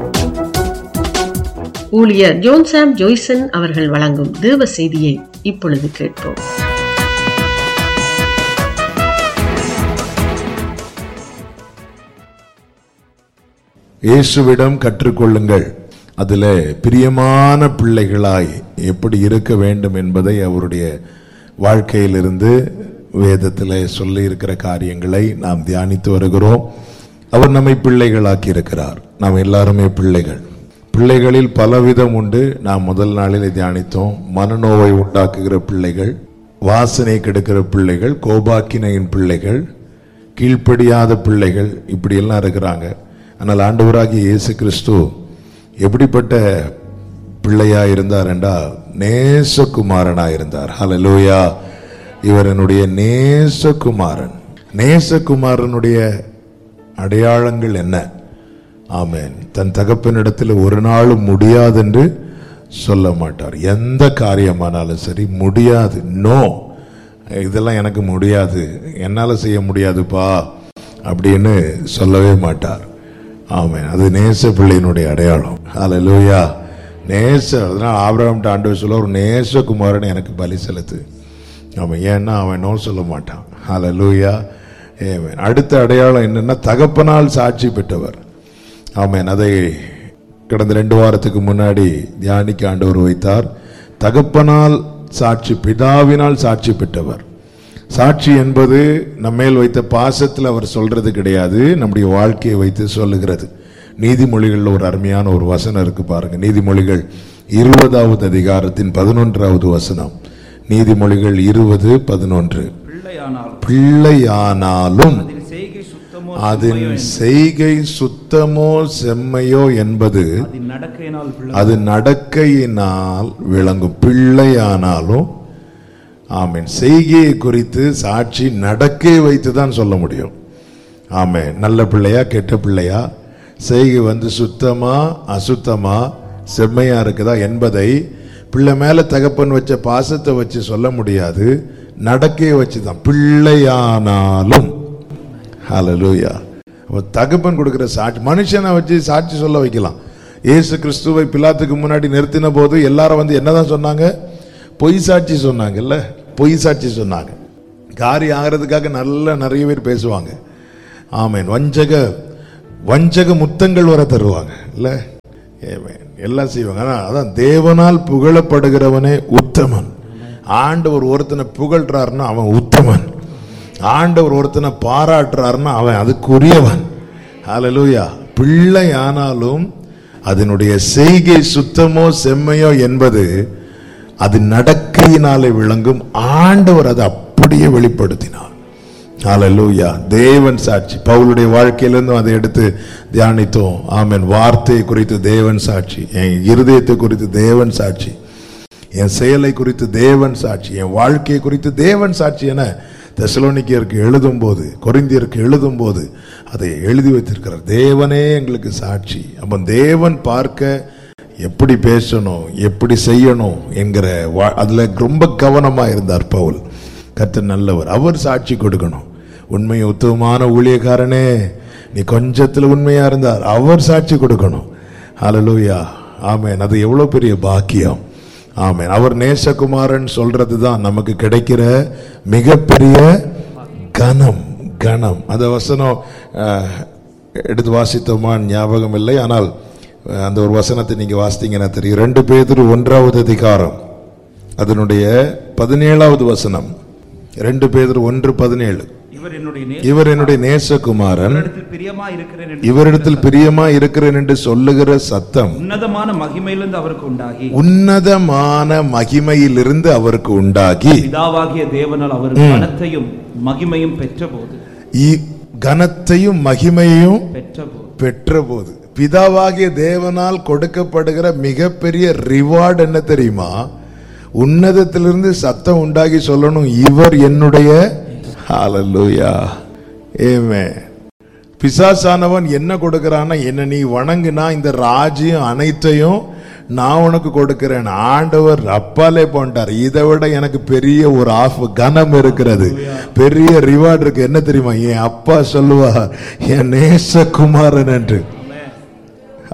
ஊழியர் ஜோன்சாம் ஜோய்சன் அவர்கள் வழங்கும் தேவ செய்தியை இப்பொழுது கேட்போம் இயேசுவிடம் கற்றுக்கொள்ளுங்கள் அதில் பிரியமான பிள்ளைகளாய் எப்படி இருக்க வேண்டும் என்பதை அவருடைய வாழ்க்கையிலிருந்து வேதத்தில் சொல்லி இருக்கிற காரியங்களை நாம் தியானித்து வருகிறோம் அவர் நம்மை பிள்ளைகளாக்கி இருக்கிறார் நாம் எல்லாருமே பிள்ளைகள் பிள்ளைகளில் பலவிதம் உண்டு நாம் முதல் நாளிலே தியானித்தோம் மனநோவை உண்டாக்குகிற பிள்ளைகள் வாசனை கெடுக்கிற பிள்ளைகள் கோபாக்கினையின் பிள்ளைகள் கீழ்ப்படியாத பிள்ளைகள் இப்படி எல்லாம் இருக்கிறாங்க ஆனால் ஆண்டவராகிய இயேசு கிறிஸ்து எப்படிப்பட்ட பிள்ளையா இருந்தார் என்றால் நேசகுமாரனா இருந்தார் ஹalleluya இவர் என்னுடைய நேசகுமாரன் நேசகுமாரனுடைய அடையாளங்கள் என்ன ஆமென் தன் தகப்பனிடத்தில் ஒரு நாளும் முடியாதென்று சொல்ல மாட்டார் எந்த காரியமானாலும் சரி முடியாது நோ இதெல்லாம் எனக்கு முடியாது என்னால் செய்ய முடியாதுப்பா அப்படின்னு சொல்லவே மாட்டார் ஆமென் அது நேச பிள்ளையினுடைய அடையாளம் ஹalleluya நேச அதனால் ஆபிரகாம்ட்ட ஆண்டவர் சொல்ல ஒரு நேசகுமாரன் எனக்கு பலி செலுத்து அவன் ஏன்னா அவன் நோ சொல்ல மாட்டான் ஹalleluya ஆமென் அடுத்த அடையாளம் என்னன்னா தகப்பனால் சாட்சி பெற்றவர் ஆமென் அதை கடந்த ரெண்டு வாரத்துக்கு முன்னாடி தியானிக்க ஆண்டவர் வைத்தார் தகப்பனால் சாட்சி பிதாவினால் சாட்சி பெற்றவர் சாட்சி என்பது நம்மேல் வைத்த பாசத்தில் அவர் சொல்றது கிடையாது நம்முடைய வாழ்க்கையை வைத்து சொல்லுகிறது நீதிமொழிகளில் ஒரு அருமையான ஒரு வசனம் இருக்கு பாருங்க நீதிமொழிகள் இருபதாவது அதிகாரத்தின் பதினொன்றாவது வசனம் நீதிமொழிகள் இருபது பதினொன்று பிள்ளையானால் பிள்ளையானாலும் அதில் செய்கை சுத்தமோ அதன் செய்கை சுத்தமோ செம்மையோ என்பது அதில் நடக்கையினால் பிள்ளை அது நடக்கையினால் விளங்கும் பிள்ளையானாலும் ஆமென் செய்கையை குறித்து சாட்சி நடக்கை வைத்து தான் சொல்ல முடியும் ஆமென் நல்ல பிள்ளையா கெட்ட பிள்ளையா செய்கை வந்து சுத்தமா அசுத்தமா செம்மையா இருக்குதா என்பதை பிள்ளை மேல தகப்பன் வச்ச பாசத்தை வச்சு சொல்ல முடியாது நடக்கையை வச்சு தான் பிள்ளையானாலும் ஹalleluya அப்ப தகப்பன் கொடுக்கிற சாட்சி மனுஷனை வச்சு சாட்சி சொல்ல வைக்கலாம் இயேசு கிறிஸ்துவை பிலாத்துக்கு முன்னாடி நிறுத்தின போது எல்லாரும் வந்து என்னதான் சொன்னாங்க பொய் சாட்சி சொன்னாங்கல்ல பொய் சாட்சி சொன்னாங்க காரியம் ஆகிறதுக்காக நல்ல நிறைய பேர் பேசுவாங்க ஆமென் வஞ்சக வஞ்சக முத்தங்கள் வர தருவாங்க இல்ல ஆமென். எல்லாம் செய்வாங்க ஆனா அதான் தேவனால் புகழப்படுகிறவனே உத்தமன் ஆண்டவர் ஒருத்தனை புகழ்றாருன்னா அவன் உத்தமன் ஆண்டவர் ஒருத்தனை பாராட்டுறாருன்னா அவன் அதுக்குரியவன் ஹalleluya பிள்ளை ஆனாலும் அதனுடைய செய்கை சுத்தமோ செம்மையோ என்பது அது நடக்கையினாலே விளங்கும் ஆண்டவர் அதை அப்படியே வெளிப்படுத்தினார் ஹalleluya தேவன் சாட்சி பவுலுடைய வாழ்க்கையிலிருந்து அதை எடுத்து தியானித்தோம் ஆமென் வார்த்தை குறித்து தேவன் சாட்சி என் இருதயத்தை குறித்து தேவன் சாட்சி என் செயலை குறித்து தேவன் சாட்சி என் வாழ்க்கையை குறித்து தேவன் சாட்சி என தெசலோனிக்கியருக்கு எழுதும் போது கொரிந்தியருக்கு எழுதும் போது அதை எழுதி வைத்திருக்கிறார் தேவனே எங்களுக்கு சாட்சி அப்ப தேவன் பார்க்க எப்படி பேசணும் எப்படி செய்யணும் என்கிற வா- அதுல ரொம்ப கவனமா இருந்தார் பவுல் கர்த்தர் நல்லவர் அவர் சாட்சி கொடுக்கணும் உண்மை உத்தமமான ஊழியக்காரனே நீ கொஞ்சத்துல உண்மையா இருந்தார் அவர் சாட்சி கொடுக்கணும் ஹalleluya ஆமென் அது எவ்வளவு பெரிய பாக்கியம் ஆமென் அவர் நேசகுமாரன் சொல்றது தான் நமக்கு கிடைக்கிற மிகப்பெரிய கனம் கனம் அந்த வசனம் அஹ், எடுத்து வாசித்தோமான்னு ஞாபகம் இல்லை ஆனால் அஹ், அந்த ஒரு வசனத்தை நீங்க வாசித்தீங்கன்னா தெரியும் ரெண்டு பேர் ஒன்றாவது அதிகாரம் அதனுடைய பதினேழாவது வசனம் ரெண்டு பேர் ஒன்று பதினேழு இவர் என்னுடைய நே- இவர் என்னுடைய நேசகுமாரன் இவரிடத்தில் பிரியமா இருக்கிறேன் என்று இவரிடத்தில் பிரியமா இருக்கிறேன் என்று சொல்லுகிற சத்தம் உன்னதமான மகிமையிலிருந்து அவருக்கு உண்டாகி உன்னதமான மகிமையிலிருந்து அவருக்கு உண்டாகி பிதாவாகிய தேவனால் அவருக்கு கனத்தையும் மகிமையும் பெற்றபோது இ- கனத்தையும் மகிமையும் பெற்றபோது பெற்றபோது பிதாவாகிய தேவனால் கொடுக்கப்படுகிற மிகப்பெரிய ரிவார்டு என்ன தெரியுமா உன்னதத்திலிருந்து சத்தம் உண்டாகி சொல்லணும் இவர் என்னுடைய ஹalleluya ஆமென் பிசாசானவன் என்ன கொடுக்கறான்னா என்ன நீ வணங்குனா இந்த ராஜ்யம் அனைத்தையும் நான் உனக்கு கொடுக்கிறேன் ஆண்டவர் அப்பாலே போன்றார் இதை விட எனக்கு பெரிய ஒரு ஆஃப் கனம் இருக்கிறது பெரிய ரிவார்டு இருக்கு என்ன தெரியுமா என் அப்பா சொல்லுவார் என் நேசகுமாரன் என்று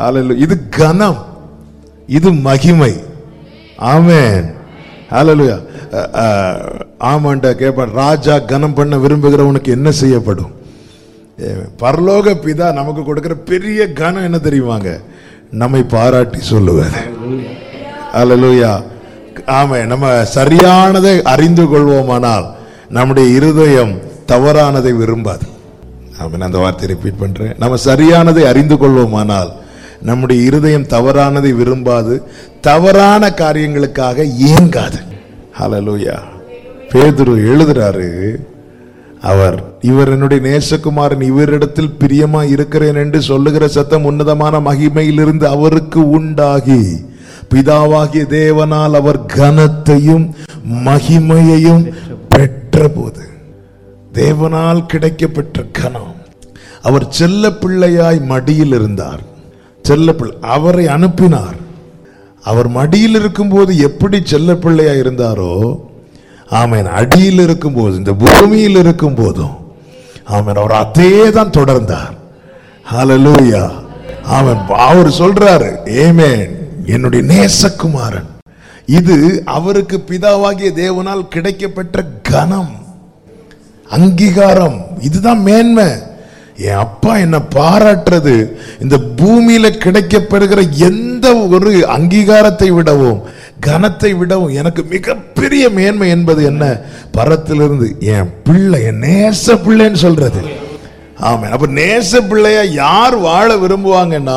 ஹalleluya இது கனம் இது மகிமை ஆமென் ஹalleluya அஹ், அஹ், ஆமாண்ட கேட்பான் ராஜா கனம் பண்ண விரும்புகிறவனுக்கு என்ன செய்யப்படும் அஹ், பரலோக பிதா நமக்கு கொடுக்கிற பெரிய கனம் என்ன தெரியுமாங்க நம்மை பாராட்டி சொல்லுவார் ஹalleluya ஆமே நம்ம சரியானதை அறிந்து கொள்வோமானால் நம்முடைய இருதயம் தவறானதை விரும்பாது ஆமென் அந்த வார்த்தையை ரிப்பீட் பண்றேன் நம்ம சரியானதை அறிந்து கொள்வோமானால் நம்முடைய இருதயம் தவறானதை விரும்பாது தவறான காரியங்களுக்காக ஏங்காது ஹalleluya பேதுரு எழுதுறாரு அவர் இவர் என்னுடைய நேசகுமாரன் இவரிடத்தில் பிரியமா இருக்கிறேன் என்று சொல்லுகிற சத்தம் உன்னதமான மகிமையிலிருந்து அவருக்கு உண்டாகி பிதாவாகிய தேவனால் அவர் கனத்தையும் மகிமையையும் பெற்றபோது தேவனால் கிடைக்கப்பெற்ற கனம் அவர் செல்ல பிள்ளையாய் மடியில் இருந்தார் செல்ல பிள்ளை அவரை அனுப்பினார் அவர் மடியில் இருக்கும்போது எப்படி செல்ல பிள்ளையாய் இருந்தாரோ ஆமென் அடியில் இருக்கும்போது இந்த பூமியில் இருக்கும் போதும் ஆமென் அவர் அதே தான் தொடர்ந்தார் ஹalleluya ஆமென் அவர் சொல்றாரு ஏமேன் என்னுடைய நேசகுமாரன் இது அவருக்கு பிதாவாகிய தேவனால் கிடைக்கப்பெற்ற கனம் அங்கீகாரம் இதுதான் மேன்மை என் அப்பா என்ன பாராட்டுறது இந்த பூமியில கிடைக்கப்பெறுகிற எந்த ஒரு அங்கீகாரத்தை விடவும் கனத்தை விடவும் எனக்கு மிகப்பெரிய மேன்மை என்பது என்ன பரத்திலிருந்து என் பிள்ளை என் நேச பிள்ளைன்னு சொல்றது ஆமா அப்ப நேச பிள்ளையா யார் வாழ விரும்புவாங்கன்னா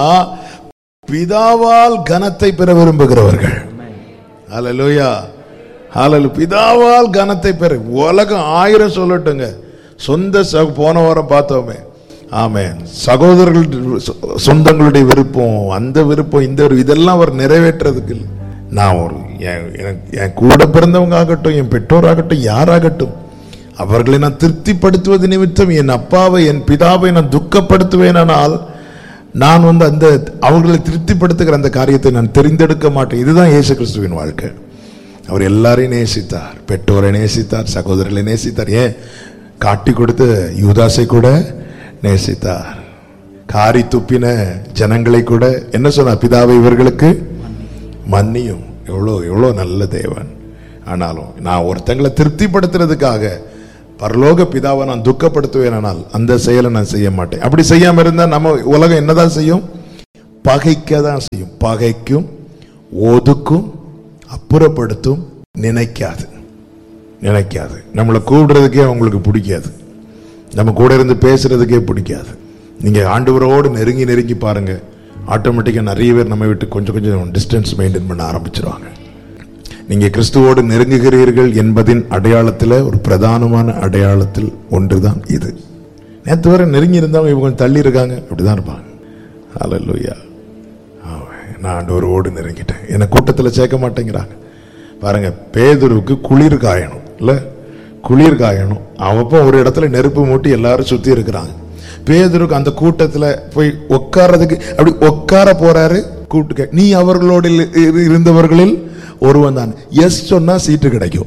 பிதாவால் கனத்தை பெற விரும்புகிறவர்கள் ஹalleluya ஹalleluya பிதாவால் கனத்தை பெற உலகம் ஆயிரம் சொல்லட்டுங்க சொந்த ச- போன வாரம் பார்த்தோமே ஆமென் சகோதரர்கள் சொ- சொந்தங்களுடைய விருப்பம் அந்த விருப்பம் இந்த விருப்பம் இதெல்லாம் அவர் நிறைவேற்றுறதுக்கு இல்லை. நான் ஒரு என் எனக்கு- என் கூட பிறந்தவங்க ஆகட்டும் என் பெற்றோர் ஆகட்டும் யாராகட்டும் அவர்களை நான் திருப்திப்படுத்துவது நிமித்தம் என் அப்பாவை என் பிதாவை நான் துக்கப்படுத்துவேனானால் நான் வந்து அந்த அவர்களை திருப்திப்படுத்துகிற அந்த காரியத்தை நான் தெரிந்தெடுக்க மாட்டேன் இதுதான் இயேசு கிறிஸ்துவின் வாழ்க்கை அவர் எல்லாரையும் நேசித்தார் பெற்றோரை நேசித்தார் சகோதரர்களை நேசித்தார் ஏன் காட்டி கொடுத்த யூதாசை கூட நேசித்தார் காரி துப்பின ஜனங்களை கூட என்ன சொன்னார் பிதாவை இவர்களுக்கு மன்னியும் எவ்வளோ எவ்வளோ நல்ல தேவன் ஆனாலும் நான் ஒருத்தங்களை திருப்திப்படுத்துறதுக்காக பரலோக பிதாவை நான் துக்கப்படுத்துவேனால் அந்த செயலை நான் செய்ய மாட்டேன் அப்படி செய்யாம இருந்தா நம்ம உலகம் என்னதான் செய்யும் பகைக்க தான் செய்யும் பகைக்கும் ஒதுக்கும் அப்புறப்படுத்தும் நினைக்காது நினைக்காது நம்மளை கூப்பிடுறதுக்கே அவங்களுக்கு பிடிக்காது நம்ம கூட இருந்து பேசுறதுக்கே பிடிக்காது நீங்க ஆண்டவரோடு நெருங்கி நெருங்கி பாருங்க ஆட்டோமேட்டிக்கா நிறைய பேர் நம்ம விட்டு கொஞ்சம் கொஞ்சம் டிஸ்டன்ஸ் மெயின்டைன் பண்ண ஆரம்பிச்சிருவாங்க நீங்க கிறிஸ்துவோடு நெருங்குகிறீர்கள் என்பதின் அடையாளத்தில் ஒரு பிரதானமான அடையாளத்தில் ஒன்றுதான் இது நேற்று வரை நெருங்கி இருந்தவங்க இவங்க கொஞ்சம் தள்ளி இருக்காங்க அப்படிதான் இருப்பாங்க அல்லேலூயா ஆமென். நான் ஆண்டவரோடு நெருங்கிட்டேன் என்னை கூட்டத்தில் சேர்க்க மாட்டேங்கிறாங்க பாருங்க பேதுருவுக்கு குளிர் காயணும் இல்ல குளிர் காயணும் அவப்போ ஒரு இடத்துல நெருப்பு மூட்டி எல்லாரும் சுத்தி இருக்கிறாங்க பேதுருக்கு அந்த கூட்டத்துல போய் உட்கார்றதுக்கு அப்படி உட்கார போறாரு கூப்பிட்டு கே- நீ அவர்களோடு இரு- இருந்தவர்களில் ஒருவன் தான் எஸ் சொன்னா சீட்டு கிடைக்கும்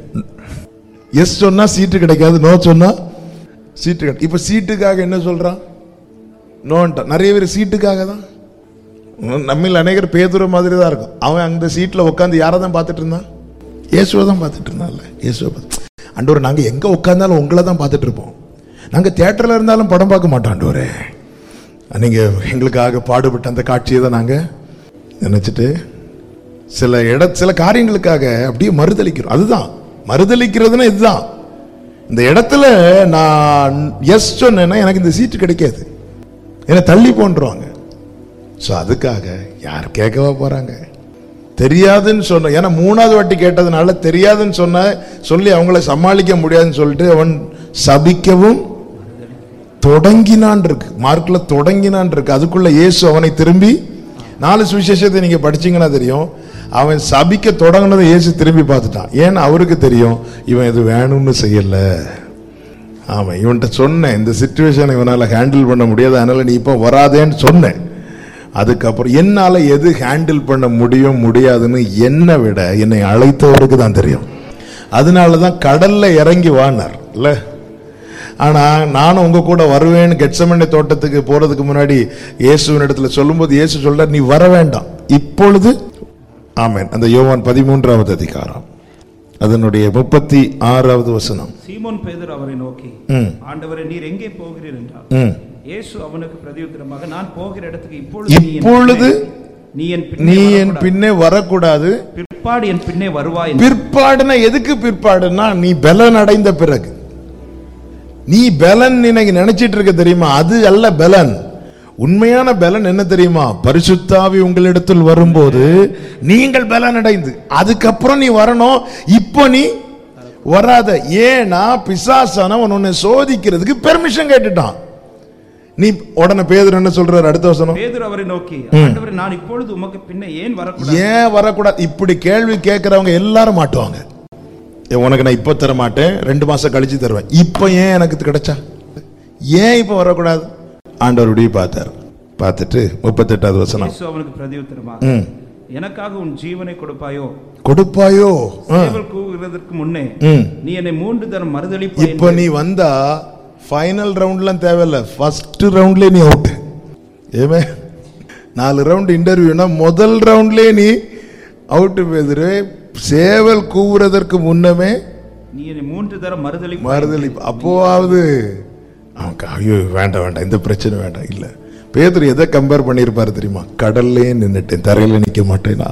எஸ் சொன்னா சீட்டு கிடைக்காது நோ சொன்னா சீட்டு கிடை இப்ப சீட்டுக்காக என்ன சொல்றான் நோன்ட்டான் நிறைய பேர் சீட்டுக்காக தான் நம்மில் அநேகர் பேதுர மாதிரி தான் இருக்கும் அவன் அந்த சீட்டில் உட்காந்து யாரை தான் பார்த்துட்டு இருந்தான் இயேசுவை தான் பார்த்துட்டு இருந்தான்ல இயேசுவை பார்த்து ஆண்டவர் நாங்கள் எங்கே உட்காந்தாலும் உங்களை தான் பார்த்துட்டு இருப்போம் நாங்கள் தேட்டரில் இருந்தாலும் படம் பார்க்க மாட்டோம் ஆண்டவரே நீங்கள் எங்களுக்காக பாடுபட்ட அந்த காட்சியை தான் நாங்கள் நினச்சிட்டு சில இட சில காரியங்களுக்காக அப்படியே மறுதளிக்கிறோம் அதுதான் மறுதளிக்கிறதுன்னா இதுதான் இந்த இடத்துல நான் எஸ் சொன்னேன்னா எனக்கு இந்த சீட்டு கிடைக்காது என்னை தள்ளி போன்றுவாங்க ஸோ அதுக்காக யார் கேட்கவா போறாங்க தெரியாதுன்னு சொன்ன ஏன்னா மூணாவது வாட்டி கேட்டதுனால தெரியாதுன்னு சொன்ன சொல்லி அவங்கள சமாளிக்க முடியாதுன்னு சொல்லிட்டு அவன் சபிக்கவும் தொடங்கினான் இருக்கு மார்க்ல தொடங்கினான் இருக்கு அதுக்குள்ள இயேசு அவனை திரும்பி நாலு சுவிசேஷத்தை நீங்க படிச்சீங்கன்னா தெரியும் அவன் சபிக்க தொடங்கினதை இயேசு திரும்பி பார்த்துட்டான் ஏன்னா அவருக்கு தெரியும் இவன் இது வேணும்னு செய்யல ஆமா இவன்கிட்ட சொன்னேன் இந்த சுச்சுவேஷனை இவனால ஹேண்டில் பண்ண முடியாது அதனால நீ இப்போ வராதேன்னு சொன்னேன் அதுக்கப்புறம் என்னால எது ஹேண்டில் பண்ண முடியும் முடியாதுன்னு என்னை விட என்னை அழைத்தவருக்கு தான் தெரியும் அதனால தான் கடல்ல இறங்கி வானார் இல்ல ஆனா நானும் உங்க கூட வருவேன்னு கெட்சமனை தோட்டத்துக்கு போறதுக்கு முன்னாடி இயேசுவின் இடத்துல சொல்லும்போது இயேசு சொல்றார் நீ வர வேண்டாம் இப்பொழுது ஆமென் அந்த யோவான் பதிமூன்றாவது அதிகாரம் அதனுடைய முப்பத்தி ஆறாவது வசனம் சீமோன் பேதுரு அவரை நோக்கி ம். ஆண்டவரே நீர் எங்கே போகிறீர் என்றார் ம். இயேசு அவனுக்கு பிரதியுத்தரமாக நான் போகிற இடத்துக்கு இப்பொழுது நீ என் இப்பொழுது பின்னே- நீ என் நீ பின்னே என் வரக்கூடாது. பின்னே வரக்கூடாது பிற்பாடு என் பின்னே வருவாய் என்று. பிற்பாடுனா எதுக்கு பிற்பாடுனா நீ பலன் அடைந்த பிறகு நீ பலன் இன்னைக்கு நினைச்சிட்டு இருக்க தெரியுமா அது அல்ல பலன் உண்மையான பலன் என்ன தெரியுமா பரிசுத்தாவி உங்களிடத்தில் வரும்போது நீங்கள் பலன் அடைந்து அதுக்கப்புறம் நீ வரணும் இப்போ நீ வராத ஏன்னா பிசாசானவன் உன்னை சோதிக்கிறதுக்கு பெர்மிஷன் கேட்டுட்டான் நீ உடனே பேதர் என்ன சொல்றாரு அடுத்த வசனம் பேதுரு அவரை நோக்கி ஆண்டவரே நான் இப்பொழுது உமக்கு பின்னே ஏன் வரக்கூடாது ஏன் வரக்கூடாது இப்படி கேள்வி கேட்கறவங்க எல்லாரும் மாட்டுவாங்க ஏன் உனக்கு நான் இப்ப தர மாட்டேன் ரெண்டு மாசம் கழிச்சு தருவேன் இப்ப ஏன் எனக்கு கிடைச்சா ஏன் இப்ப வரக்கூடாது ஆண்டவருடைய பார்த்தார் பார்த்துட்டு முப்பத்தெட்டாவது வசனம் இயேசு அவனுக்கு பிரதியுத்தரமாக ம். எனக்காக உன் ஜீவனை கொடுப்பாயோ கொடுப்பாயோ ஆ. சேவல் கூவுகிறதற்கு முன்னே ம். நீ என்னை மூன்று தரம் மறுதளிப்பாய் இப்ப நீ வந்தா ஃபைனல் ரவுண்ட்லாம் தேவையில்ல ஃபர்ஸ்ட் ரவுண்ட்லயே நீ அவுட் ஏமே நாலு ரவுண்ட் இன்டர்வியூனா முதல் ரவுண்ட்லயே நீ அவுட் பேசுரு சேவல் கூவுறதற்கு முன்னமே நீ என்னை மூன்று தரம் மறுதளி மாறுதல் இப்ப அப்போவாவது அவன் க- ஐயோ வேண்டாம் வேண்டாம் இந்த பிரச்சனை வேண்டாம் இல்ல பேதர் எதை கம்பேர் பண்ணியிருப்பாரு தெரியுமா கடல்லே நின்னுட்டேன் தரையில நிக்க மாட்டேனா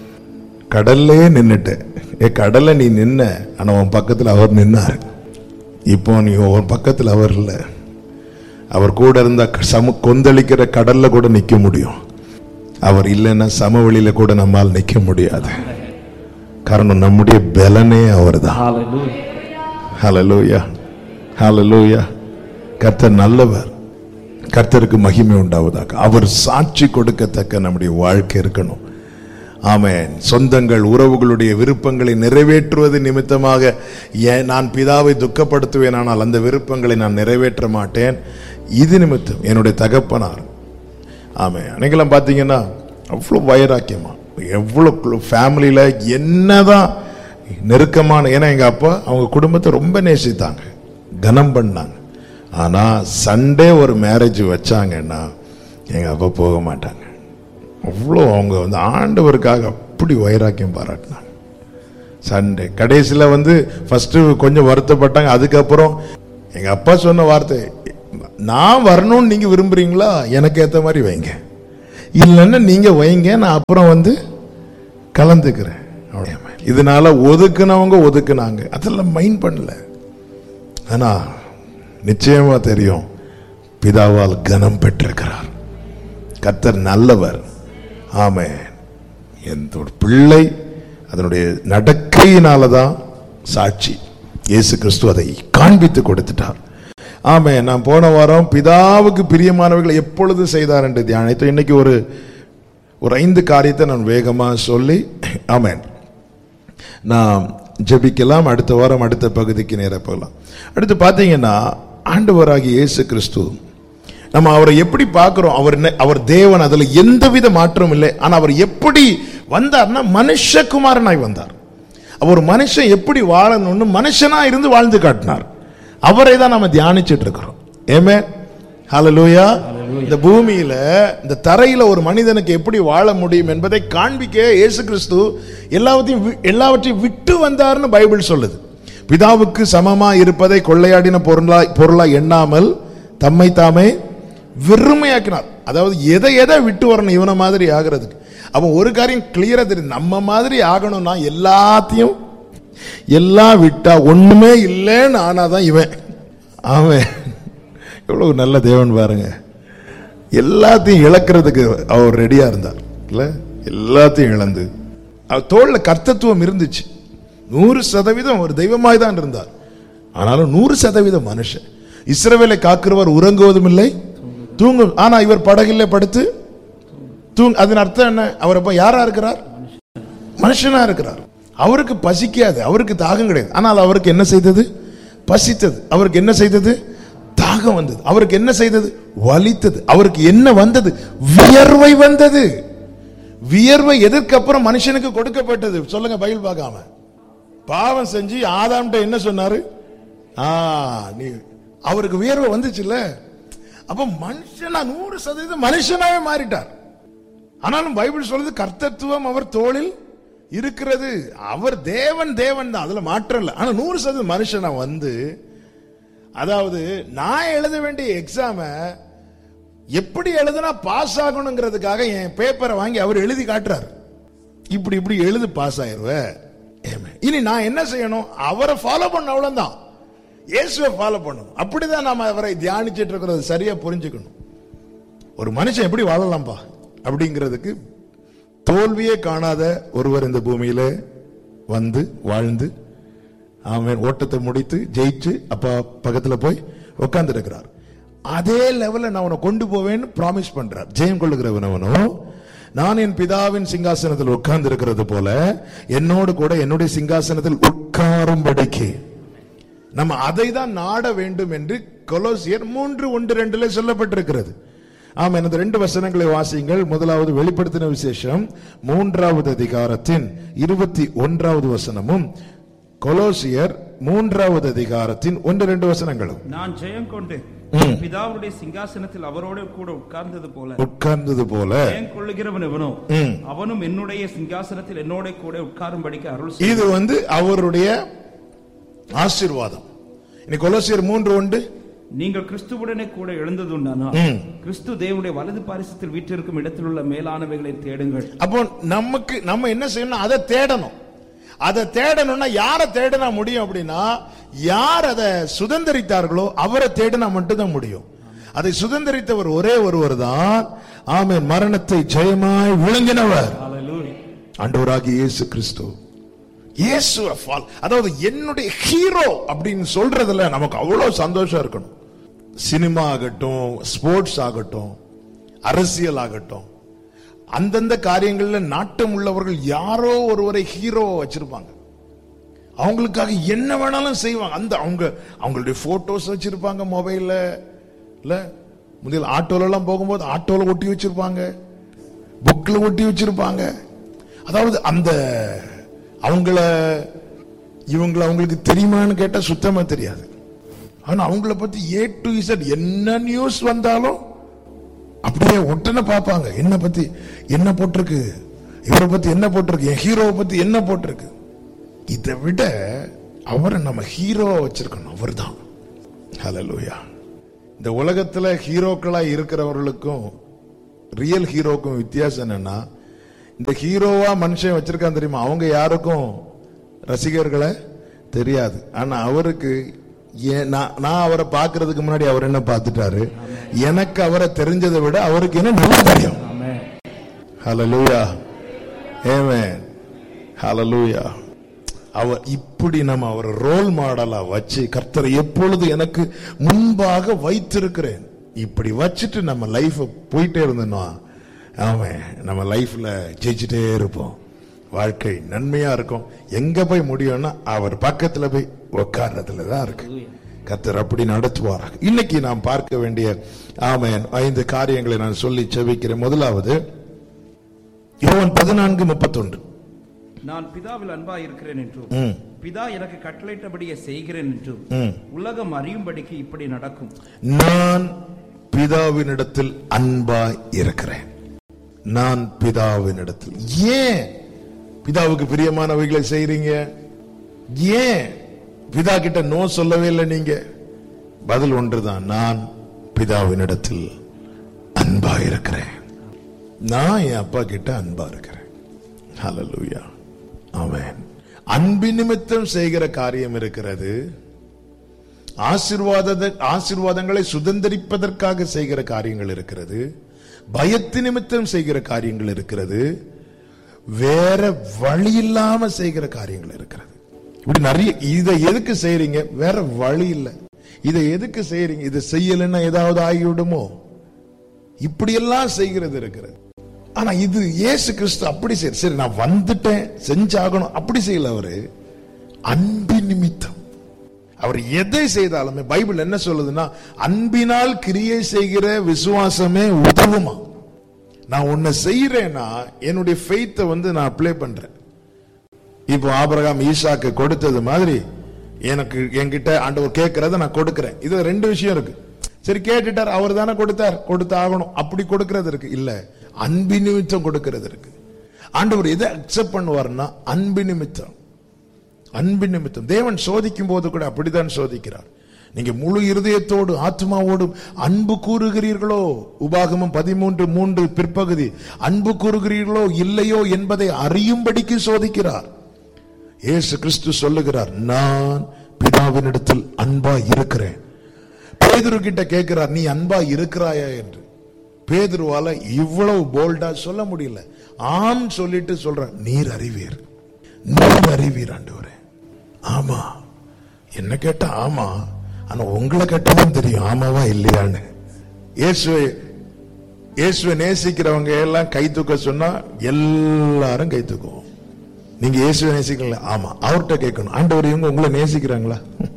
கடல்லே நின்னுட்டேன் ஏ கடல்ல நீ நின்ன ஆனா உன் பக்கத்துல அவர் நின்னாரு இப்போ நீ உன் பக்கத்துல அவர் இல்ல அவர் கூட இருந்தா க- சம கொந்தளிக்கிற கடல்ல கூட நிக்க முடியும் அவர் இல்லைன்னா சமவெளியில கூட நம்மால் நிக்க முடியாது காரணம் நம்முடைய பலனே அவர்தான் ஹalleluya ஹalleluya கர்த்தர் நல்லவர் கர்த்தருக்கு மகிமை உண்டாவதாக அவர் சாட்சி கொடுக்கத்தக்க நம்முடைய வாழ்க்கை இருக்கணும் ஆமென் சொந்தங்கள் உறவுகளுடைய விருப்பங்களை நிறைவேற்றுவது நிமித்தமாக ஏன் நான் பிதாவை துக்கப்படுத்துவேன் ஆனால் அந்த விருப்பங்களை நான் நிறைவேற்ற மாட்டேன் இது நிமித்தம் என்னுடைய தகப்பனார் ஆமே அன்னைக்கெல்லாம் பார்த்தீங்கன்னா அவ்வளோ வைராக்கியமா எவ்வளோ ஃபேமிலியில் என்னதான் நெருக்கமான ஏன்னா எங்கள் அப்பா அவங்க குடும்பத்தை ரொம்ப நேசித்தாங்க கனம் பண்ணாங்க ஆனால் சண்டே ஒரு மேரேஜ் வச்சாங்கன்னா எங்கள் அப்பா போக மாட்டாங்க அவ்வளோ அவங்க வந்து ஆண்டவருக்காக அப்படி வைராக்கியம் பாராட்டினாங்க சண்டே கடைசியில் வந்து ஃபஸ்ட்டு கொஞ்சம் வருத்தப்பட்டாங்க அதுக்கப்புறம் எங்கள் அப்பா சொன்ன வார்த்தை நான் வரணும்னு நீங்கள் விரும்புறீங்களா எனக்கு ஏற்ற மாதிரி வைங்க இல்லைன்னா நீங்கள் வைங்க நான் அப்புறம் வந்து கலந்துக்கிறேன் அவ்வளோ இதனால ஒதுக்குனவங்க ஒதுக்குனாங்க அதெல்லாம் மைண்ட் பண்ணல ஆனா நிச்சயமா தெரியும் பிதாவால் கனம் பெற்றிருக்கிறார் கர்த்தர் நல்லவர் ஆமே எந்த ஒரு பிள்ளை அதனுடைய நடக்கையினால தான் சாட்சி இயேசு கிறிஸ்து அதை காண்பித்து கொடுத்துட்டார் ஆமே நான் போன வாரம் பிதாவுக்கு பிரியமானவர்களை எப்பொழுது செய்தார் என்று தியானித்து இன்னைக்கு ஒரு ஒரு ஐந்து காரியத்தை நான் வேகமா சொல்லி ஆமென் நான் ஜெபிக்கலாம் அடுத்த வாரம் அடுத்த பகுதிக்கு நேர போகலாம் அடுத்து பார்த்தீங்கன்னா ஆண்டவராகிய இயேசு கிறிஸ்து நம்ம அவரை எப்படி பார்க்கிறோம் அவர் என்ன- அவர் தேவன் அதுல எந்தவித மாற்றமும் இல்லை ஆனா அவர் எப்படி வந்தார்னா மனுஷகுமாரனாய் வந்தார் அவர் ஒரு மனுஷன் எப்படி வாழணும்னு மனுஷனா இருந்து வாழ்ந்து காட்டினார் அவரை தான் நம்ம தியானிச்சிட்டு இருக்கிறோம் ஏமே ஹalleluya இந்த பூமியில இந்த தரையில ஒரு மனிதனுக்கு எப்படி வாழ முடியும் என்பதை காண்பிக்க இயேசு கிறிஸ்து எல்லாவற்றையும் வி- எல்லாவற்றையும் விட்டு வந்தார்னு பைபிள் சொல்லுது பிதாவுக்கு சமமா இருப்பதை கொள்ளையாடின பொருளா பொருளா எண்ணாமல் தம்மை தாமே வெறுமையாக்கினார் அதாவது எதை எதை விட்டு வரணும் இவனை மாதிரி ஆகிறதுக்கு அவன் ஒரு காரியம் கிளியரா தெரியும் நம்ம மாதிரி ஆகணும்னா எல்லாத்தையும் எல்லாம் விட்டா ஒண்ணுமே இல்லைன்னு ஆனாதான் இவன் அவன் எவ்வளவு நல்ல தேவன் பாருங்க எல்லாத்தையும் இழக்கிறதுக்கு அவர் ரெடியா இருந்தார் இல்ல எல்லாத்தையும் இழந்து அவர் தோல்ல கர்த்தத்துவம் இருந்துச்சு நூறு சதவீதம் ஒரு தெய்வமாய் தான் இருந்தார் ஆனாலும் நூறு சதவீதம் மனுஷன் இஸ்ரவேலை காக்கிறவர் உறங்குவதும் இல்லை தூங்கும் ஆனா இவர் படகிலே படுத்து தூங் அதன் அர்த்தம் என்ன அவர் அப்ப யாரா இருக்கிறார் மனுஷனா இருக்கிறார் அவருக்கு பசிக்காது அவருக்கு தாகம் கிடையாது ஆனால் அவருக்கு என்ன செய்தது பசித்தது அவருக்கு என்ன செய்தது தாகம் வந்தது அவருக்கு என்ன செய்தது வலித்தது அவருக்கு என்ன வந்தது வியர்வை வந்தது வியர்வை எதற்கு அப்புறம் மனுஷனுக்கு கொடுக்கப்பட்டது சொல்லுங்க பயில் பார்க்காம பாவம் செஞ்சு ஆதாம்கிட்ட என்ன சொன்னாரு ஆ நீ அவருக்கு வியர்வை வந்துச்சுல்ல அப்ப மனுஷனா நூறு சதவீதம் மனுஷனாவே மாறிட்டார் ஆனாலும் பைபிள் சொல்லுது கர்த்தத்துவம் அவர் தோளில் இருக்கிறது அவர் தேவன் தேவன் தான் அதுல மாற்றம் இல்லை ஆனா நூறு சதவீதம் மனுஷனா வந்து அதாவது நான் எழுத வேண்டிய எக்ஸாம எப்படி எழுதுனா பாஸ் ஆகணுங்கிறதுக்காக என் பேப்பரை வாங்கி அவர் எழுதி காட்டுறாரு இப்படி இப்படி எழுது பாஸ் ஆயிருவ Amen. இனி நான் என்ன செய்யணும் அவரை ஃபாலோ பண்ண அவ்வளவுதான் இயேசுவை ஃபாலோ பண்ணணும் அப்படிதான் நாம அவரை தியானிச்சிட்டு இருக்கிறது சரியா புரிஞ்சுக்கணும் ஒரு மனுஷன் எப்படி வாழலாம்பா அப்படிங்கிறதுக்கு தோல்வியே காணாத ஒருவர் இந்த பூமியில வந்து வாழ்ந்து அவன் ஓட்டத்தை முடித்து ஜெயிச்சு அப்பா பக்கத்துல போய் உட்கார்ந்து இருக்கிறார் அதே லெவல்ல நான் உன்னை கொண்டு போவேன்னு ப்ராமிஸ் பண்றார் ஜெயம் கொள்ளுகிறவன் அவனோ நான் என் பிதாவின் சிங்காசனத்தில் உட்கார்ந்து இருக்கிறது போல என்னோடு கூட என்னுடைய சிங்காசனத்தில் உட்காரும்படிக்கு நம்ம அதை தான் நாட வேண்டும் என்று கொலோசியர் மூன்று ஒன்று ரெண்டுல சொல்லப்பட்டிருக்கிறது ஆமா எனது ரெண்டு வசனங்களை வாசியுங்கள் முதலாவது வெளிப்படுத்தின விசேஷம் மூன்றாவது அதிகாரத்தின் இருபத்தி ஒன்றாவது வசனமும் கொலோசியர் மூன்றாவது அதிகாரத்தின் ஒன்று ரெண்டு வசனங்களும் நான் ஜெயம் கொண்டு ம். பிதாவுடைய சிங்காசனத்தில் அவரோடு கூட உட்கார்ந்தது போல உட்கார்ந்தது போல ஜெயம் கொள்ளுகிறவன் எவனோ ம். அவனும் என்னுடைய சிங்காசனத்தில் என்னோட கூட உட்காரும்படிக்கு அருள் செய். இது வந்து அவருடைய ஆசீர்வாதம் இன்னைக்கு கொலோசியர் மூன்று ஒன்று நீங்கள் கிறிஸ்துவுடனே கூட எழுந்ததுண்டானா ம். கிறிஸ்து தேவனுடைய வலது பாரிசத்தில் வீற்றிருக்கும் இடத்தில் உள்ள மேலானவைகளை தேடுங்கள் அப்போ நமக்கு நம்ம என்ன செய்யணும் அதை தேடணும் அதை தேடணும்னா யாரை தேடினா முடியும் அப்படின்னா யார் அதை சுதந்திரித்தார்களோ அவரை தேடினா மட்டும்தான் முடியும் அதை சுதந்திரித்தவர் ஒரே ஒருவர் தான் ஆமென் மரணத்தை ஜெயமாய் விளங்கினவர் Hallelujah. ஆண்டவராகிய இயேசு கிறிஸ்து இயேசு அதாவது என்னுடைய ஹீரோ அப்படின்னு சொல்றதுல நமக்கு அவ்வளவு சந்தோஷம் இருக்கணும் சினிமா ஆகட்டும் ஸ்போர்ட்ஸ் ஆகட்டும் அரசியல் ஆகட்டும் அந்தந்த காரியங்கள்ல நாட்டம் உள்ளவர்கள் யாரோ ஒருவரை ஹீரோ வச்சிருப்பாங்க அவங்களுக்காக என்ன வேணாலும் செய்வாங்க அந்த அவங்க அவங்களுடைய போட்டோஸ் வச்சிருப்பாங்க மொபைல்ல இல்ல முதல் ஆட்டோல எல்லாம் போகும்போது ஆட்டோல ஒட்டி வச்சிருப்பாங்க புக்ல ஒட்டி வச்சிருப்பாங்க அதாவது அந்த அவங்கள இவங்கள அவங்களுக்கு தெரியுமான்னு கேட்டா சுத்தமா தெரியாது ஆனா அவங்கள பத்தி ஏ டு இசட் என்ன நியூஸ் வந்தாலும் அப்படியே ஒட்டனை பார்ப்பாங்க என்ன பத்தி என்ன போட்டிருக்கு இவரை பத்தி என்ன போட்டிருக்கு என் ஹீரோவை பத்தி என்ன போட்டிருக்கு இதை விட அவரை நம்ம ஹீரோவா வச்சிருக்கணும் அவர்தான் ஹalleluya இந்த உலகத்துல ஹீரோக்களா இருக்கிறவர்களுக்கும் ரியல் ஹீரோக்கும் வித்தியாசம் என்னன்னா இந்த ஹீரோவா மனுஷன் வச்சிருக்கான் தெரியுமா அவங்க யாருக்கும் ரசிகர்களை தெரியாது ஆனா அவருக்கு ஏன் நான் நான் அவரை பார்க்கிறதுக்கு முன்னாடி அவர் என்ன பார்த்துட்டாரு எனக்கு அவரை தெரிஞ்சதை விட அவருக்கு என்ன நல்லா தெரியும் Amen. ஹalleluya ஆமென் ஹalleluya அவர் இப்படி நம்ம அவர் ரோல் மாடலா வச்சு கர்த்தரை எப்பொழுது எனக்கு முன்பாக வைத்திருக்கிறேன் இப்படி வச்சுட்டு நம்ம லைஃப் போயிட்டே இருந்தோம்னா ஆமென் நம்ம லைஃப்ல ஜெயிச்சுட்டே இருப்போம் வாழ்க்கை நன்மையா இருக்கும் எங்க போய் முடியும்னா அவர் பக்கத்துல போய் உட்கார்றதுல தான் இருக்கு கர்த்தர் அப்படி நடத்துவாராக இன்னைக்கு நாம் பார்க்க வேண்டிய ஆமென் ஐந்து காரியங்களை நான் சொல்லி செபிக்கிறேன் முதலாவது யோவான் பதினான்கு முப்பத்தொன்று நான் பிதாவில் அன்பா இருக்கிறேன் என்றும் ம். பிதா எனக்கு கட்டளையிட்டபடியே செய்கிறேன் என்றும் ம். உலகம் அறியும்படிக்கு இப்படி நடக்கும் நான் பிதாவினிடத்தில் அன்பாய் இருக்கிறேன் நான் பிதாவினிடத்தில் ஏன் பிதாவுக்கு பிரியமானவைகளை செய்றீங்க ஏன் பிதா கிட்ட நோ சொல்லவே இல்லை நீங்க பதில் ஒன்றுதான் நான் பிதாவினிடத்தில் அன்பா இருக்கிறேன் நான் என் அப்பா கிட்ட அன்பா இருக்கிறேன் ஹalleluya ஆமென் அன்பு நிமித்தம் செய்கிற காரியம் இருக்கிறது ஆசீர்வாத ஆசீர்வாதங்களை சுதந்திரிப்பதற்காக செய்கிற காரியங்கள் இருக்கிறது பயத்து நிமித்தம் செய்கிற காரியங்கள் இருக்கிறது வேற வழி இல்லாம செய்கிற காரியங்கள் இருக்கிறது இப்படி நிறைய இதை எதுக்கு செய்றீங்க வேற வழி இல்லை இதை எதுக்கு செய்றீங்க இதை செய்யலைன்னா ஏதாவது ஆகிவிடுமோ இப்படியெல்லாம் செய்கிறது இருக்கிறது ஆனா இது இயேசு கிறிஸ்து அப்படி செய்ய சரி நான் வந்துட்டேன் செஞ்சாகணும் அப்படி செய்யல அவரு அன்பின் நிமித்தம் அவர் எதை செய்தாலுமே பைபிள் என்ன சொல்லுதுன்னா அன்பினால் கிரியை செய்கிற விசுவாசமே உதவுமா நான் உன்னை செய்யறேன்னா என்னுடைய ஃபெய்த்தை வந்து நான் அப்ளை பண்றேன் இப்போ ஆபிரகாம் ஈசாக்கு கொடுத்தது மாதிரி எனக்கு என்கிட்ட ஆண்டவர் கேட்கறத நான் கொடுக்கிறேன் இது ரெண்டு விஷயம் இருக்கு சரி கேட்டுட்டார் அவர் தானே கொடுத்தார் கொடுத்து ஆகணும் அப்படி கொடுக்கிறது இருக்கு இல்ல அன்பு நிமித்தம் கொடுக்கிறது இருக்கு ஆண்டவர் எதை அக்செப்ட் பண்ணுவார்னா அன்பு நிமித்தம் அன்பு நிமித்தம் தேவன் சோதிக்கும் போது கூட அப்படித்தான் சோதிக்கிறார் நீங்க முழு இருதயத்தோடு ஆத்மாவோடு அன்பு கூறுகிறீர்களோ உபாகமம் பதிமூன்று மூன்று பிற்பகுதி அன்பு கூறுகிறீர்களோ இல்லையோ என்பதை அறியும்படிக்கு சோதிக்கிறார் இயேசு கிறிஸ்து சொல்லுகிறார் நான் பிதாவினிடத்தில் அன்பா இருக்கிறேன் பேதுரு கிட்ட கேட்கிறார் நீ அன்பா இருக்கிறாயா என்று பேதுருவால இவ்வளவு போல்டா சொல்ல முடியல ஆம் சொல்லிட்டு சொல்ற நீர் அறிவீர் நீர் அறிவீர் ஆண்டவரே ஆமா என்ன கேட்டா ஆமா ஆனா உங்களை கேட்டாலும் தெரியும் ஆமாவா இல்லையான்னு இயேசுவை இயேசுவை நேசிக்கிறவங்க எல்லாம் கை தூக்க சொன்னா எல்லாரும் கை தூக்குவோம் நீங்க இயேசுவை நேசிக்கல ஆமா அவர்கிட்ட கேட்கணும் ஆண்டவர் இவங்க உங்களை நேசிக்கிறாங்களா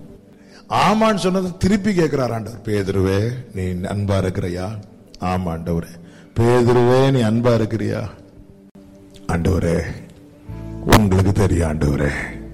ஆமான்னு சொன்னது திருப்பி கேட்கிறார் ஆண்டவர் பேதுருவே நீ அன்பா இருக்கிறியா ஆமா ஆண்டவரே பேதுருவே நீ அன்பா இருக்கிறியா ஆண்டவரே உங்களுக்கு தெரியும் ஆண்டவரே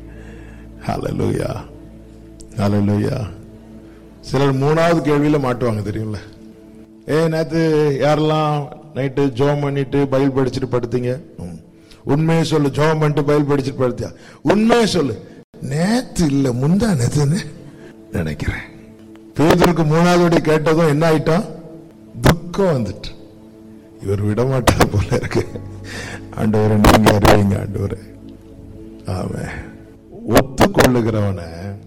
ஹalleluya ஹalleluya சிலர் மூணாவது கேள்வியில மாட்டுவாங்க தெரியும்ல ஏ நேத்து யாரெல்லாம் நைட்டு ஜோம் பண்ணிட்டு பைபிள் படிச்சுட்டு படுத்தீங்க ம். உண்மையை சொல்லு ஜோம் பண்ணிட்டு பைபிள் படிச்சுட்டு படுத்தியா உண்மையை சொல்லு நேத்து இல்ல முந்தா நேத்துன்னு நினைக்கிறேன் பேதருக்கு மூணாவது வாட்டி கேட்டதும் என்ன ஆயிட்டான் துக்கம் வந்துட்டு இவர் விட மாட்டார் போல இருக்கு ஆண்டவரை நீங்க அறிவீங்க ஆண்டவரே ஆமே ஒத்துக்கொள்ளுகிறவனை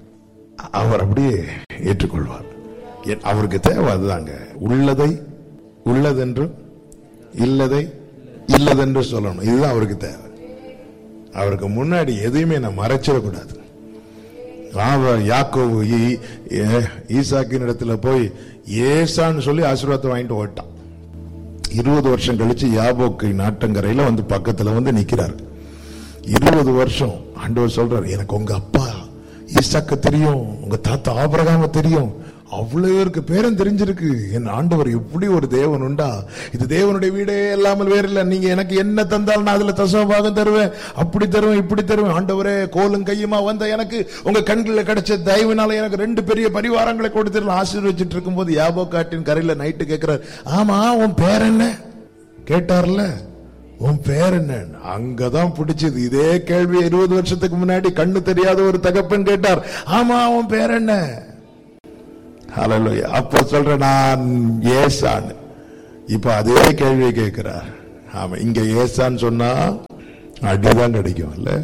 அவர் அப்படியே ஏற்றுக்கொள்வார் என்- அவருக்கு தேவை அதுதாங்க உள்ளதை உள்ளதென்றும் இல்லதை இல்லதென்று சொல்லணும் இதுதான் அவருக்கு தேவை அவருக்கு முன்னாடி எதையுமே நான் மறைச்சிடக்கூடாது அவர் யாக்கோவு ஈ- ஏ- ஈசாக்கின் இடத்துல போய் ஏசான்னு சொல்லி ஆசீர்வாதத்தை வாங்கிட்டு ஓட்டான் இருபது வருஷம் கழிச்சு யாபோக்கு நாட்டங்கரையில வந்து பக்கத்துல வந்து நிக்கிறார் இருபது வருஷம் ஆண்டவர் சொல்றாரு எனக்கு உங்க அப்பா ஈசாக்க தெரியும் உங்க தாத்தா ஆபரகாம தெரியும் அவ்வளவு பேருக்கு பேரும் தெரிஞ்சிருக்கு என் ஆண்டவர் எப்படி ஒரு தேவன் உண்டா இது தேவனுடைய வீடே இல்லாமல் வேற இல்ல நீங்க எனக்கு என்ன தந்தாலும் நான் அதுல தசமபாகம் தருவேன் அப்படி தருவேன் இப்படி தருவேன் ஆண்டவரே கோலும் கையுமா வந்த எனக்கு உங்க கண்களில் கிடைச்ச தயவுனால எனக்கு ரெண்டு பெரிய பரிவாரங்களை கொடுத்து ஆசீர்வச்சிட்டு இருக்கும்போது யாபோ காட்டின் கரையில நைட்டு கேட்கிறார் ஆமா உன் பேர் என்ன கேட்டார்ல உன் பேர் என்ன அங்கதான் பிடிச்சது இதே கேள்வி இருபது வருஷத்துக்கு முன்னாடி கண்ணு தெரியாத ஒரு தகப்பன் கேட்டார் ஆமா உன் பேர் என்ன ஹalleluya அப்போ சொல்ற நான் ஏசான்னு இப்ப அதே கேள்வியை கேட்கிறார் ஆமா இங்க ஏசான்னு சொன்னா அடிதான் கிடைக்கும் இல்ல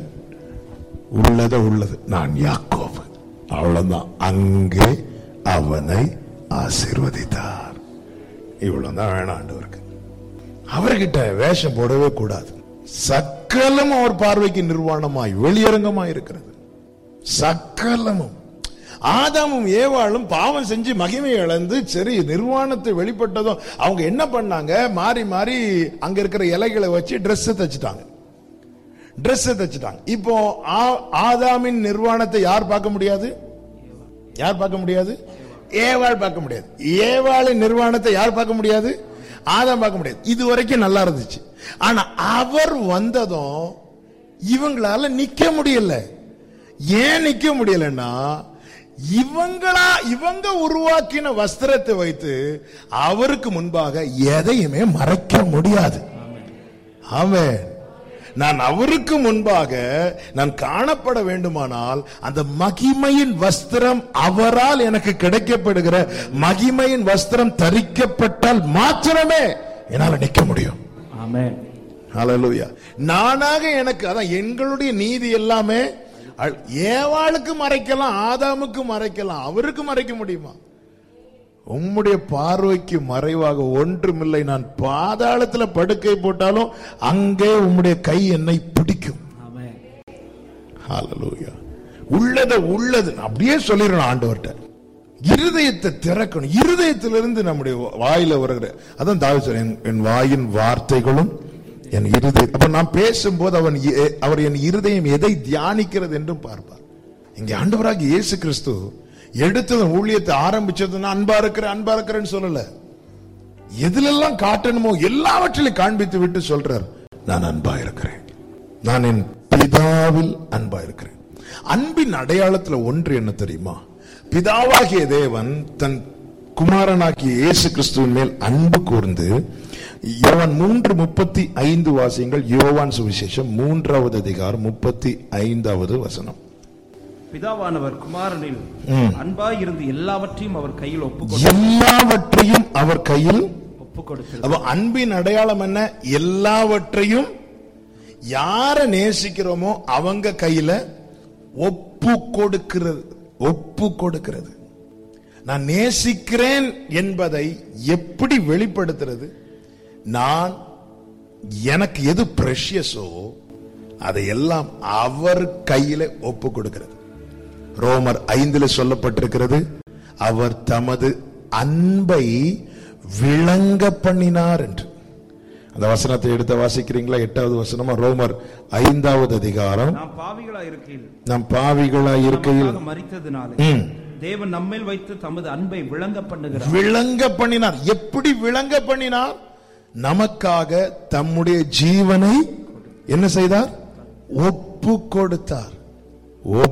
உள்ளத உள்ளது நான் யாக்கோபு அவ்வளவுதான் அங்கே அவனை ஆசீர்வதித்தார் இவ்வளவுதான் வேணாம் ஆண்டவருக்கு அவர்கிட்ட வேஷம் போடவே கூடாது சக்கலம் அவர் பார்வைக்கு நிர்வாணமாய் வெளியரங்கமாய் இருக்கிறது சக்கலமும் ஆதாமும் ஏவாளும் பாவம் செஞ்சு மகிமை இழந்து சரி நிர்வாணத்தை வெளிப்பட்டதும் அவங்க என்ன பண்ணாங்க மாறி மாறி அங்க இருக்கிற இலைகளை வச்சு Dress தச்சுட்டாங்க Dress தச்சுட்டாங்க இப்போ ஆ- ஆதாமின் நிர்வாணத்தை யார் பார்க்க முடியாது யார் பார்க்க முடியாது ஏவாள் பார்க்க முடியாது ஏவாளின் நிர்வாணத்தை யார் பார்க்க முடியாது ஆதாம் பார்க்க முடியாது இது வரைக்கும் நல்லா இருந்துச்சு ஆனா அவர் வந்ததும் இவங்களால நிக்க முடியல ஏன் நிக்க முடியலன்னா இவங்களா இவங்க உருவாக்கின வஸ்திரத்தை வைத்து அவருக்கு முன்பாக எதையுமே மறைக்க முடியாது ஆமென் நான் அவருக்கு முன்பாக நான் காணப்பட வேண்டுமானால் அந்த மகிமையின் வஸ்திரம் அவரால் எனக்கு கிடைக்கப்படுகிற மகிமையின் வஸ்திரம் தரிக்கப்பட்டால் மாத்திரமே என்னால நிக்க முடியும் ஆமென் ஹalleluya நானாக எனக்கு அதான் எங்களுடைய நீதி எல்லாமே அ- ஏவாளுக்கு மறைக்கலாம் ஆதாமுக்கு மறைக்கலாம் அவருக்கு மறைக்க முடியுமா உம்முடைய பார்வைக்கு மறைவாக ஒன்றுமில்லை நான் பாதாளத்துல படுக்கை போட்டாலும் அங்கே உம்முடைய கை என்னை பிடிக்கும் ஆமென் ஹalleluya உள்ளத உள்ளது அப்படியே சொல்லிடணும் ஆண்டவர்ட்ட இருதயத்தை திறக்கணும் இருதயத்திலிருந்து நம்முடைய வாயில வருகிற அதான் தாவி சொல்ற என் என் வாயின் வார்த்தைகளும் என் இருதயம் அப்ப நான் பேசும்போது அவன் எ- அவர் என் இருதயம் எதை தியானிக்கிறது என்றும் பார்ப்பார் இங்க ஆண்டவராகி இயேசு கிறிஸ்து எடுத்தது ஊழியத்தை ஆரம்பிச்சதுன்னா அன்பா இருக்கிறேன் அன்பா இருக்கிறேன்னு சொல்லல எதுலெல்லாம் காட்டணுமோ எல்லாவற்றிலும் காண்பித்து விட்டு சொல்றார் நான் அன்பா இருக்கிறேன் நான் என் பிதாவில் அன்பா இருக்கிறேன் அன்பின் அடையாளத்துல ஒன்று என்ன தெரியுமா பிதாவாகிய தேவன் தன் குமாரனாகிய இயேசு கிறிஸ்துவின் மேல் அன்பு கூர்ந்து யோவான் மூன்று முப்பத்தி ஐந்து வாசியங்கள் யோவான் சுவிசேஷம் மூன்றாவது அதிகாரம் முப்பத்தி ஐந்தாவது வசனம் பிதாவானவர் குமாரனில் ம். அன்பாய் இருந்து எல்லாவற்றையும் அவர் கையில் ஒப்பு எல்லாவற்றையும் அவர் கையில் ஒப்பு கொடுத்து அப்ப அன்பின் அடையாளம் என்ன எல்லாவற்றையும் யார நேசிக்கிறோமோ அவங்க கையில ஒப்பு கொடுக்கிறது ஒப்பு கொடுக்கிறது நான் நேசிக்கிறேன் என்பதை எப்படி வெளிப்படுத்துறது நான் எனக்கு எது பிரஷியஸோ அதை எல்லாம் அவர் கையில ஒப்பு கொடுக்கிறது ரோமர் ஐந்துல சொல்லப்பட்டிருக்கிறது அவர் தமது அன்பை விளங்க பண்ணினார் என்று அந்த வசனத்தை எடுத்து வாசிக்கிறீங்களா எட்டாவது வசனமா ரோமர் ஐந்தாவது அதிகாரம் நாம் பாவிகளா இருக்கையில் நம் பாவிகளா இருக்கையில் நமக்காக மரித்ததினாலே ம், தேவன் நம்மேல் வைத்து தமது அன்பை விளங்க பண்ணுகிறார் விளங்க பண்ணினார் எப்படி விளங்க பண்ணினார் நமக்காக தம்முடைய ஜீவனை என்ன செய்தார் ஒப்பு கொடுத்தார் ஒப்பு